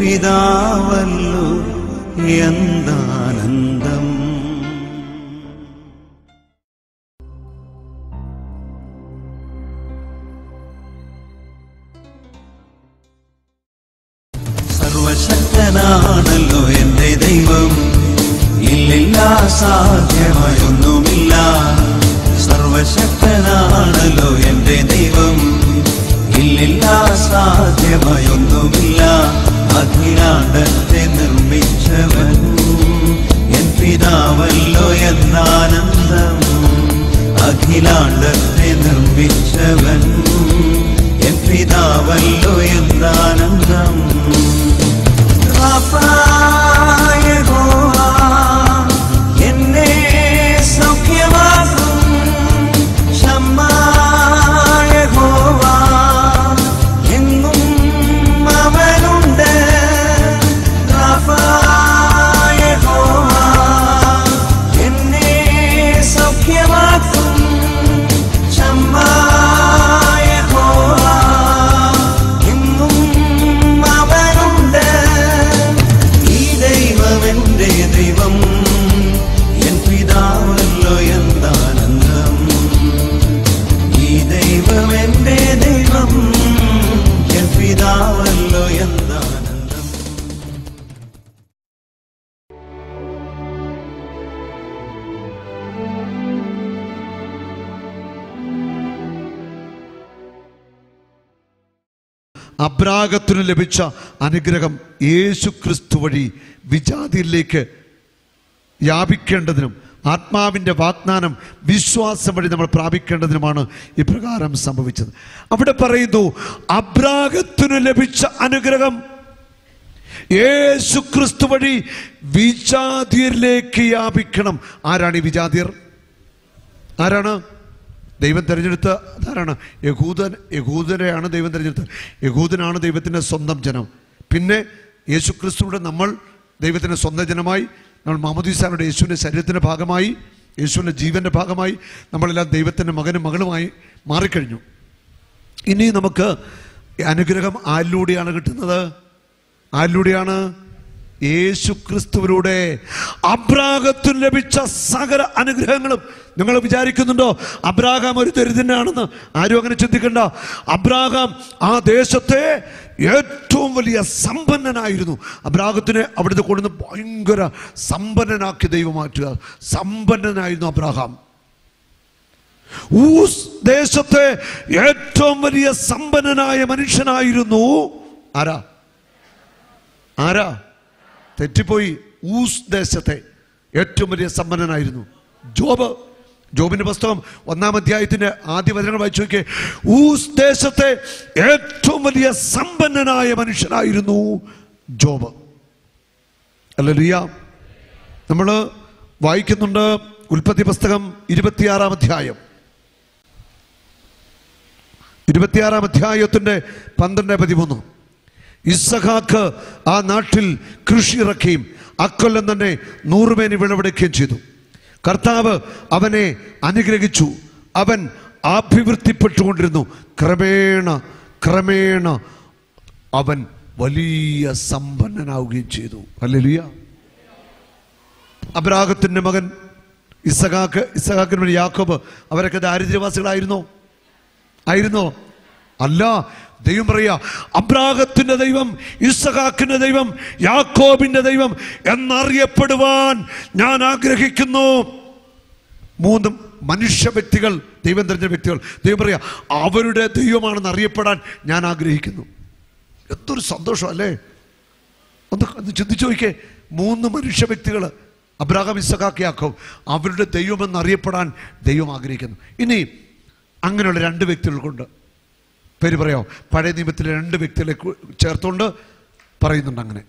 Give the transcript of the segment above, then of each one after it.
പിതാവല്ലോ എന്താനന്ദം സർവശക്തനാണല്ലോ എന്റെ ദൈവം ഇല്ലില്ല സാധ്യമായൊന്നുമില്ല സർവശക്തനാണല്ലോ എന്റെ ദൈവം ഇല്ലില്ല സാധ്യമായൊന്നുമില്ല അഖിലാണ്ടത്തെ നിർമ്മിച്ചവൻ എൻ പിതാവല്ലോ എന്നാനന്ദം അഖിലാണ്ടത്തെ നിർമ്മിച്ചവൻ എൻ പിതാവല്ലോ എന്നാനന്ദം യഹോവ എന്നെ സൗഖ്യമാക്കും ക്ഷമ യഹോവ എന്നും അവനുണ്ട് യഹോവ എന്നെ സൗഖ്യമാക്കും ക്ഷമ യഹോവ എന്നും അവനുണ്ട് ഈ ദൈവം എന്റെ ദൈവം എൻ പിതാവല്ലോ എന്താനന്ദം ഈ ദൈവം എന്റെ ദൈവം എൻ പിതാവല്ലോ എന്താനന്ദം അബ്രാഗത്തിന് ലഭിച്ച അനുഗ്രഹം യേശു ക്രിസ്തു വഴി വിജാതിയിലേക്ക് വ്യാപിക്കേണ്ടതിനും ആത്മാവിൻ്റെ വാഗ്ദാനം വിശ്വാസം വഴി നമ്മൾ പ്രാപിക്കേണ്ടതിനുമാണ് ഇപ്രകാരം സംഭവിച്ചത് അവിടെ പറയുന്നു അബ്രാഗത്തിന് ലഭിച്ച അനുഗ്രഹം യേശു ക്രിസ്തു വഴി വിജാതിയരിലേക്ക് വ്യാപിക്കണം ആരാണ് ഈ വിജാതിയർ ആരാണ് ദൈവം തിരഞ്ഞെടുത്ത അതാരാണ് യഹൂദൻ യഹൂദനെയാണ് ദൈവം തിരഞ്ഞെടുത്തത് യഹൂദനാണ് ദൈവത്തിൻ്റെ സ്വന്തം ജനം പിന്നെ യേശു ക്രിസ്തുവിടെ നമ്മൾ ദൈവത്തിൻ്റെ സ്വന്തം ജനമായി നമ്മൾ മാമോദീസാരുടെ യേശുവിൻ്റെ ശരീരത്തിൻ്റെ ഭാഗമായി യേശുവിൻ്റെ ജീവൻ്റെ ഭാഗമായി നമ്മളെല്ലാം ദൈവത്തിൻ്റെ മകനും മകളുമായി മാറിക്കഴിഞ്ഞു ഇനി നമുക്ക് ഈ അനുഗ്രഹം ആരിലൂടെയാണ് കിട്ടുന്നത് ആരിലൂടെയാണ് യേശു ക്രിസ്തുവിലൂടെ അബ്രാഹത്തിന് ലഭിച്ച സകല അനുഗ്രഹങ്ങളും നിങ്ങൾ വിചാരിക്കുന്നുണ്ടോ അബ്രാഹാം ഒരു ദരിദ്രനാണെന്ന് ആരും അങ്ങനെ ചിന്തിക്കണ്ട അബ്രാഹാം ആ ദേശത്തെ ഏറ്റവും വലിയ സമ്പന്നനായിരുന്നു അബ്രാഹത്തിനെ അവിടുത്തെ കൊണ്ടുവന്ന് ഭയങ്കര സമ്പന്നനാക്കി ദൈവം മാറ്റുക സമ്പന്നനായിരുന്നു അബ്രാഹാം ഊസ് ദേശത്തെ ഏറ്റവും വലിയ സമ്പന്നനായ മനുഷ്യനായിരുന്നു ആരാ ആരാ തെറ്റിപ്പോയി ഊസ് ദേശത്തെ ഏറ്റവും വലിയ സമ്പന്നനായിരുന്നു ജോബ് ജോബിന്റെ പുസ്തകം ഒന്നാം അധ്യായത്തിന്റെ ആദ്യ വചനങ്ങൾ വായിച്ചു നോക്കിയേ ഊസ് ദേശത്തെ ഏറ്റവും വലിയ സമ്പന്നനായ മനുഷ്യനായിരുന്നു ജോബ് അല്ല നമ്മൾ വായിക്കുന്നുണ്ട് ഉൽപ്പത്തി പുസ്തകം ഇരുപത്തിയാറാം അധ്യായം ഇരുപത്തിയാറാം അധ്യായത്തിന്റെ പന്ത്രണ്ട് പതിമൂന്ന് ഇസഹാക്ക് ആ നാട്ടിൽ കൃഷി ഇറക്കുകയും അക്കൊല്ലം തന്നെ നൂറുമേനി വിളവെടുക്കുകയും ചെയ്തു കർത്താവ് അവനെ അനുഗ്രഹിച്ചു അവൻ അഭിവൃദ്ധിപ്പെട്ടുകൊണ്ടിരുന്നു ക്രമേണ ക്രമേണ അവൻ വലിയ സമ്പന്നനാവുകയും ചെയ്തു അല്ലേലുയ അബ്രാഹത്തിന്റെ മകൻ ഇസഹാക്ക് ഇസഹാക്കിന് മകൻ യാക്കോബ് അവരൊക്കെ ദാരിദ്ര്യവാസികളായിരുന്നോ ആയിരുന്നോ അല്ല ദൈവം പറയാ അബ്രാഹത്തിന്റെ ദൈവം ഇസഹാക്കിന്റെ ദൈവം യാക്കോബിന്റെ ദൈവം എന്നറിയപ്പെടുവാൻ ഞാൻ ആഗ്രഹിക്കുന്നു മൂന്നും മനുഷ്യ വ്യക്തികൾ ദൈവം തെരഞ്ഞ വ്യക്തികൾ ദൈവം പറയാ അവരുടെ ദൈവമാണെന്ന് അറിയപ്പെടാൻ ഞാൻ ആഗ്രഹിക്കുന്നു എന്തൊരു സന്തോഷം അല്ലേ ഒന്ന് ഒന്ന് ചിന്തിച്ചു നോക്കിയേ മൂന്ന് മനുഷ്യ വ്യക്തികൾ അബ്രാഹാം ഇസഹാക്ക് യാക്കോബ് അവരുടെ ദൈവമെന്ന് അറിയപ്പെടാൻ ദൈവം ആഗ്രഹിക്കുന്നു ഇനി അങ്ങനെയുള്ള രണ്ട് വ്യക്തികൾക്കുണ്ട് പേര് പറയാമോ പഴയ നിയമത്തിലെ രണ്ട് വ്യക്തികളെ കു- ചേർത്തുകൊണ്ട് പറയുന്നുണ്ട് അങ്ങനെ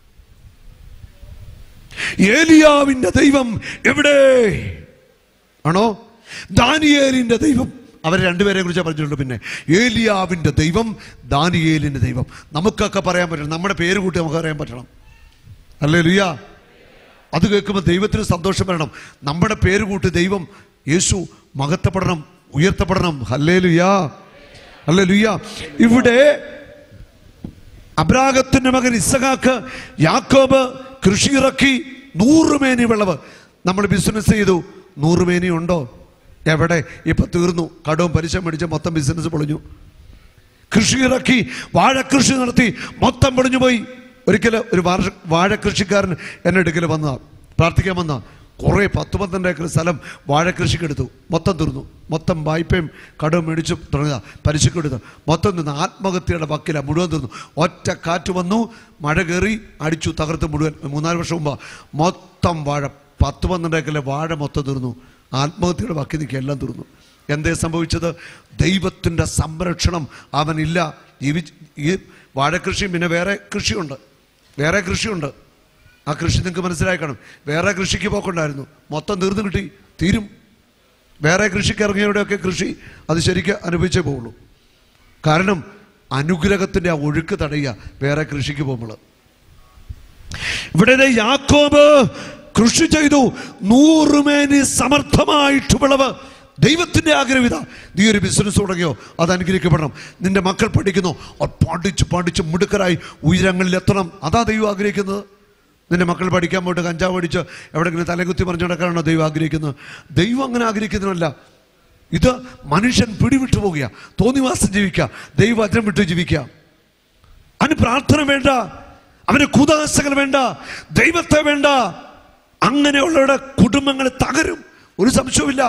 ഏലിയാവിന്റെ ദൈവം എവിടെ ആണോ ദാനിയേലിന്റെ ദൈവം അവരെ രണ്ടുപേരെ കുറിച്ച് പറഞ്ഞിട്ടുണ്ട് പിന്നെ ഏലിയാവിന്റെ ദൈവം ദാനിയേലിന്റെ ദൈവം നമുക്കൊക്കെ പറയാൻ പറ്റണം നമ്മുടെ പേര് കൂട്ടി നമുക്ക് പറയാൻ പറ്റണം അല്ലേ ലുയ്യ അത് കേൾക്കുമ്പോൾ ദൈവത്തിന് സന്തോഷം വരണം നമ്മുടെ പേര് കൂട്ടി ദൈവം യേശു മഹത്വപ്പെടണം ഉയർത്തപ്പെടണം ഹല്ലേ ലുയ്യ അല്ലേ ലുയ്യ ഇവിടെ അബ്രാഹത്തിന്റെ മകൻ ഇസഹാക്ക് യാക്കോബ് കൃഷി ഇറക്കി നൂറുമേനി വിളവ് നമ്മൾ ബിസിനസ് ചെയ്തു നൂറുമേനി ഉണ്ടോ എവിടെ ഇപ്പൊ തീർന്നു കടവും പലിശ മേടിച്ച മൊത്തം ബിസിനസ് പൊളിഞ്ഞു കൃഷി ഇറക്കി വാഴ കൃഷി നടത്തി മൊത്തം പൊളിഞ്ഞു പോയി ഒരിക്കൽ ഒരു വാഴ വാഴ കൃഷിക്കാരൻ എന്നെ അടുക്കൽ വന്നതാ പ്രാർത്ഥിക്കാൻ വന്ന കുറേ പത്ത് പന്ത്രണ്ട് ഏക്കർ സ്ഥലം വാഴ കൃഷിക്ക് എടുത്തു മൊത്തം തീർന്നു മൊത്തം വായ്പയും കടവും മേടിച്ചു തുടങ്ങിയതാ പലിശക്ക് എടുത്തു മൊത്തം നിന്ന് ആത്മഹത്യയുടെ വക്കില മുഴുവൻ തീർന്നു ഒറ്റ കാറ്റ് വന്നു മഴ കയറി അടിച്ചു തകർത്ത് മുഴുവൻ മൂന്നാല് വർഷം മുമ്പ് മൊത്തം വാഴ പത്ത് പന്ത്രണ്ട് ഏക്കറിലെ വാഴ മൊത്തം തീർന്നു ആത്മഹത്യയുടെ വക്കിൽ നിൽക്കുക എല്ലാം തീർന്നു എന്തേ സംഭവിച്ചത് ദൈവത്തിൻ്റെ സംരക്ഷണം അവനില്ല ജീവി ഈ വാഴക്കൃഷി പിന്നെ വേറെ കൃഷിയുണ്ട് വേറെ കൃഷിയുണ്ട് ആ കൃഷി നിങ്ങൾക്ക് മനസ്സിലായി കാണും വേറെ കൃഷിക്ക് പോക്കുണ്ടായിരുന്നു മൊത്തം തീർന്നു കിട്ടി തീരും വേറെ കൃഷിക്ക് ഇറങ്ങിയവരുടെയൊക്കെ കൃഷി അത് ശരിക്കും അനുഭവിച്ചേ പോവുള്ളൂ കാരണം അനുഗ്രഹത്തിൻ്റെ ആ ഒഴുക്ക് തടയുക വേറെ കൃഷിക്ക് പോകുമ്പോൾ ഇവിടെ ദേ യാക്കോബ് കൃഷി ചെയ്തു നൂറുമേനി സമർത്ഥമായിട്ട് വിളവ് ദൈവത്തിന്റെ ആഗ്രഹം ഇതാ നീ ഒരു ബിസിനസ് തുടങ്ങിയോ അത് അനുഗ്രഹിക്കപ്പെടണം നിന്റെ മക്കൾ പഠിക്കുന്നു അവർ പഠിച്ച് പഠിച്ച് മിടുക്കരായി ഉയരങ്ങളിൽ എത്തണം അതാ ദൈവം ആഗ്രഹിക്കുന്നത് നിന്റെ മക്കൾ പഠിക്കാൻ പോയിട്ട് കഞ്ചാവ് പഠിച്ച് എവിടെങ്കിലും തലകുത്തി പറഞ്ഞു നടക്കാനാണോ ദൈവം ആഗ്രഹിക്കുന്നത് ദൈവം അങ്ങനെ ആഗ്രഹിക്കുന്നതല്ല ഇത് മനുഷ്യൻ പിടിവിട്ടു പോകുക തോന്നിവാസം ജീവിക്കുക ദൈവവചനം വിട്ട് ജീവിക്കുക അവന് പ്രാർത്ഥന വേണ്ട അവന് കുതാശകൾ വേണ്ട ദൈവത്തെ വേണ്ട അങ്ങനെയുള്ളവരുടെ കുടുംബങ്ങൾ തകരും ഒരു സംശയവുമില്ല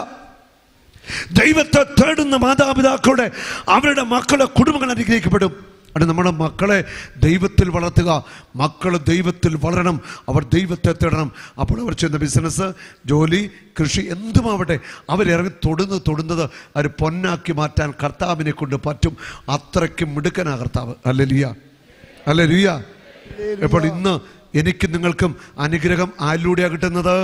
ദൈവത്തെ തേടുന്ന മാതാപിതാക്കളുടെ അവരുടെ മക്കളുടെ കുടുംബങ്ങൾ അനുഗ്രഹിക്കപ്പെടും അത് നമ്മുടെ മക്കളെ ദൈവത്തിൽ വളർത്തുക മക്കൾ ദൈവത്തിൽ വളരണം അവർ ദൈവത്തെ തേടണം അപ്പോൾ അവർ ചെയ്യുന്ന ബിസിനസ് ജോലി കൃഷി എന്തുമാവട്ടെ അവരിറങ്ങി തൊടുന്നത് തൊടുന്നത് അവർ പൊന്നാക്കി മാറ്റാൻ കർത്താവിനെ കൊണ്ട് പറ്റും അത്രയ്ക്കും മിടുക്കനാ കർത്താവ് അല്ല ലിയ അല്ല ലിയ അപ്പോൾ ഇന്ന് എനിക്ക് നിങ്ങൾക്കും അനുഗ്രഹം ആരിലൂടെയാണ് കിട്ടുന്നത്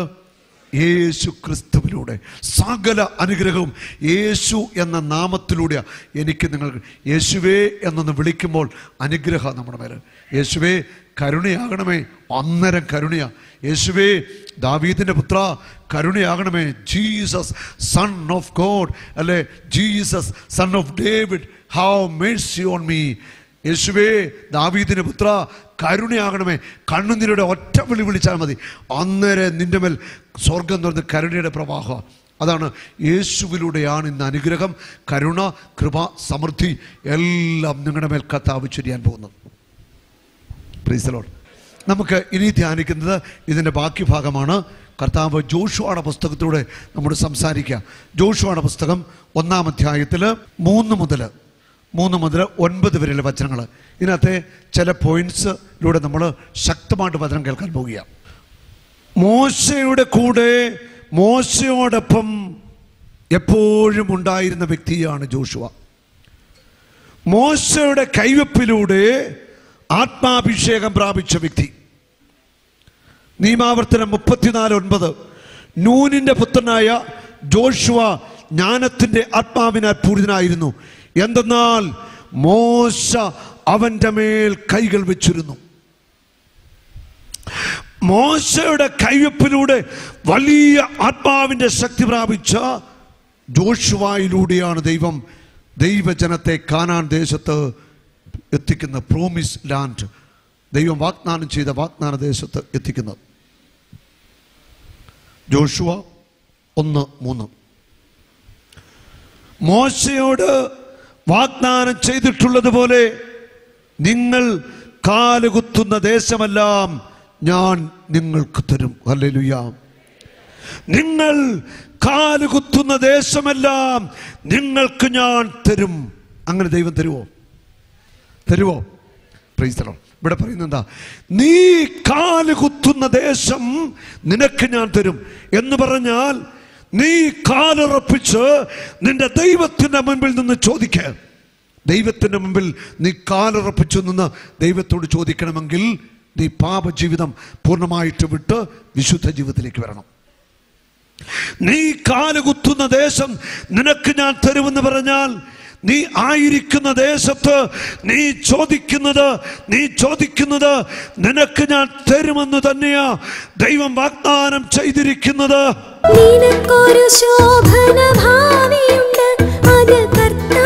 യേശു ക്രിസ്തുവിലൂടെ സകല അനുഗ്രഹവും യേശു എന്ന നാമത്തിലൂടെയാണ് എനിക്ക് നിങ്ങൾക്ക് യേശുവേ എന്നൊന്ന് വിളിക്കുമ്പോൾ അനുഗ്രഹം നമ്മുടെ മേലെ യേശുവേ കരുണയാകണമേ അന്നരം കരുണയാ യേശുവേ ദാവീദിൻ്റെ പുത്ര കരുണയാകണമേ ജീസസ് സൺ ഓഫ് ഗോഡ് അല്ലെ Jesus son of David have mercy on me യേശുവേ ദാവീദിന് പുത്ര കരുണയാകണമേ കണ്ണുനീരുടെ ഒറ്റ വിളി വിളിച്ചാൽ മതി അന്നേരം നിന്റെ മേൽ സ്വർഗം തുറന്ന് കരുണയുടെ പ്രവാഹം അതാണ് യേശുവിലൂടെയാണ് ഇന്ന് അനുഗ്രഹം കരുണ കൃപ സമൃദ്ധി എല്ലാം നിങ്ങളുടെ മേൽ കത്താവ് ചൊരിയാൻ പോകുന്നത് പ്രീസലോൾ നമുക്ക് ഇനി ധ്യാനിക്കുന്നത് ഇതിൻ്റെ ബാക്കി ഭാഗമാണ് കർത്താവ് ജോഷുവാടെ പുസ്തകത്തിലൂടെ നമ്മോട് സംസാരിക്കുക ജോഷുവാടെ പുസ്തകം ഒന്നാം അധ്യായത്തിൽ മൂന്ന് മുതൽ മൂന്ന് മുതൽ ഒൻപത് വരെയുള്ള വചനങ്ങൾ ഇതിനകത്തെ ചില പോയിന്റ്സിലൂടെ നമ്മൾ ശക്തമായിട്ട് വചനം കേൾക്കാൻ പോവുക മോശയുടെ കൂടെ മോശയോടൊപ്പം എപ്പോഴും ഉണ്ടായിരുന്ന വ്യക്തിയാണ് ജോഷുവ മോശയുടെ കൈവപ്പിലൂടെ ആത്മാഭിഷേകം പ്രാപിച്ച വ്യക്തി നിയമാവർത്തനം മുപ്പത്തിനാല് ഒൻപത് നൂനിന്റെ പുത്രനായ ജോഷുവ ജ്ഞാനത്തിന്റെ ആത്മാവിനാൽ പൂരിതനായിരുന്നു എന്തെന്നാൽ മോശ അവന്റെ മേൽ കൈകൾ വെച്ചിരുന്നു മോശയുടെ കൈവപ്പിലൂടെ വലിയ ആത്മാവിന്റെ ശക്തി പ്രാപിച്ച ജോഷുവായിലൂടെയാണ് ദൈവം ദൈവജനത്തെ കാനാൻ ദേശത്ത് എത്തിക്കുന്ന പ്രോമിസ് ലാൻഡ് ദൈവം വാഗ്ദാനം ചെയ്ത വാഗ്ദാന ദേശത്ത് എത്തിക്കുന്നത് ജോഷുവ ഒന്ന് മൂന്ന് മോശയോട് വാഗ്ദാനം ചെയ്തിട്ടുള്ളതുപോലെ നിങ്ങൾ കാലുകുത്തുന്ന ദേശമെല്ലാം ഞാൻ നിങ്ങൾക്ക് തരും ഹല്ലേലൂയ നിങ്ങൾ കാലുകുത്തുന്ന ദേശമെല്ലാം നിങ്ങൾക്ക് ഞാൻ തരും അങ്ങനെ ദൈവം തരുമോ തരുമോ പ്രൈസ്തലോ ഇവിടെ പറയുന്നത് എന്താ നീ കാലുകുത്തുന്ന ദേശം നിനക്ക് ഞാൻ തരും എന്ന് പറഞ്ഞാൽ നീ കാലുറപ്പിച്ച് നിന്റെ ദൈവത്തിന്റെ മുൻപിൽ നിന്ന് ചോദിക്ക ദൈവത്തിന്റെ മുമ്പിൽ നീ കാലുറപ്പിച്ചു നിന്ന് ദൈവത്തോട് ചോദിക്കണമെങ്കിൽ നീ പാപജീവിതം പൂർണ്ണമായിട്ട് വിട്ട് വിശുദ്ധ ജീവിതത്തിലേക്ക് വരണം നീ കാലുകുത്തുന്ന ദേശം നിനക്ക് ഞാൻ തരുമെന്ന് പറഞ്ഞാൽ നീ ആയിരിക്കുന്ന ദേശത്ത് നീ ചോദിക്കുന്നത് നീ ചോദിക്കുന്നത് നിനക്ക് ഞാൻ തരുമെന്ന് തന്നെയാ ദൈവം വാഗ്ദാനം ചെയ്തിരിക്കുന്നത് നിനക്കൊരു ശോഭന ഭാവിയുണ്ട് അത് കർത്താവ്